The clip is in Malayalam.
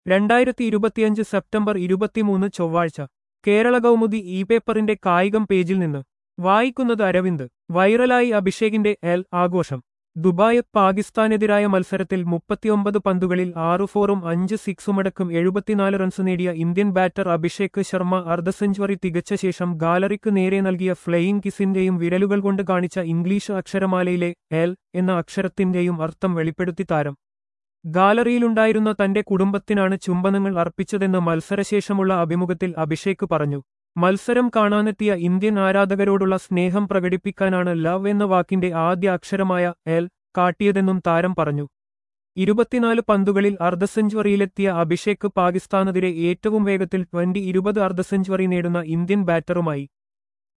രണ്ടായിരത്തി ഇരുപത്തിയഞ്ച് സെപ്റ്റംബർ ഇരുപത്തിമൂന്ന് ചൊവ്വാഴ്ച കേരള കൗമുദി ഇ പേപ്പറിന്റെ കായികം പേജിൽ നിന്ന് വായിക്കുന്നത് അരവിന്ദ് വൈറലായി അഭിഷേകിന്റെ എൽ ആഘോഷം ദുബായ് പാകിസ്ഥാനെതിരായ മത്സരത്തിൽ മുപ്പത്തിയൊമ്പത് പന്തുകളിൽ ആറു ഫോറും അഞ്ച് സിക്സുമടക്കം എഴുപത്തിനാല് റൺസ് നേടിയ ഇന്ത്യൻ ബാറ്റർ അഭിഷേക് ശർമ്മ അർദ്ധ സെഞ്ചുറി തികച്ച ശേഷം ഗാലറിക്ക് നേരെ നൽകിയ ഫ്ലെയിങ് കിസിന്റെയും വിരലുകൾ കൊണ്ട് കാണിച്ച ഇംഗ്ലീഷ് അക്ഷരമാലയിലെ എൽ എന്ന അക്ഷരത്തിന്റെയും അർത്ഥം വെളിപ്പെടുത്തി താരം ഗാലറിയിലുണ്ടായിരുന്ന തന്റെ കുടുംബത്തിനാണ് ചുംബനങ്ങൾ അർപ്പിച്ചതെന്ന് മത്സരശേഷമുള്ള അഭിമുഖത്തിൽ അഭിഷേക് പറഞ്ഞു മത്സരം കാണാനെത്തിയ ഇന്ത്യൻ ആരാധകരോടുള്ള സ്നേഹം പ്രകടിപ്പിക്കാനാണ് ലവ് എന്ന വാക്കിന്റെ ആദ്യ അക്ഷരമായ എൽ കാട്ടിയതെന്നും താരം പറഞ്ഞു ഇരുപത്തിനാല് പന്തുകളിൽ അർദ്ധ സെഞ്ചുറിയിലെത്തിയ അഭിഷേക് പാകിസ്ഥാനെതിരെ ഏറ്റവും വേഗത്തിൽ ട്വന്റി ഇരുപത് അർദ്ധ സെഞ്ചുറി നേടുന്ന ഇന്ത്യൻ ബാറ്ററുമായി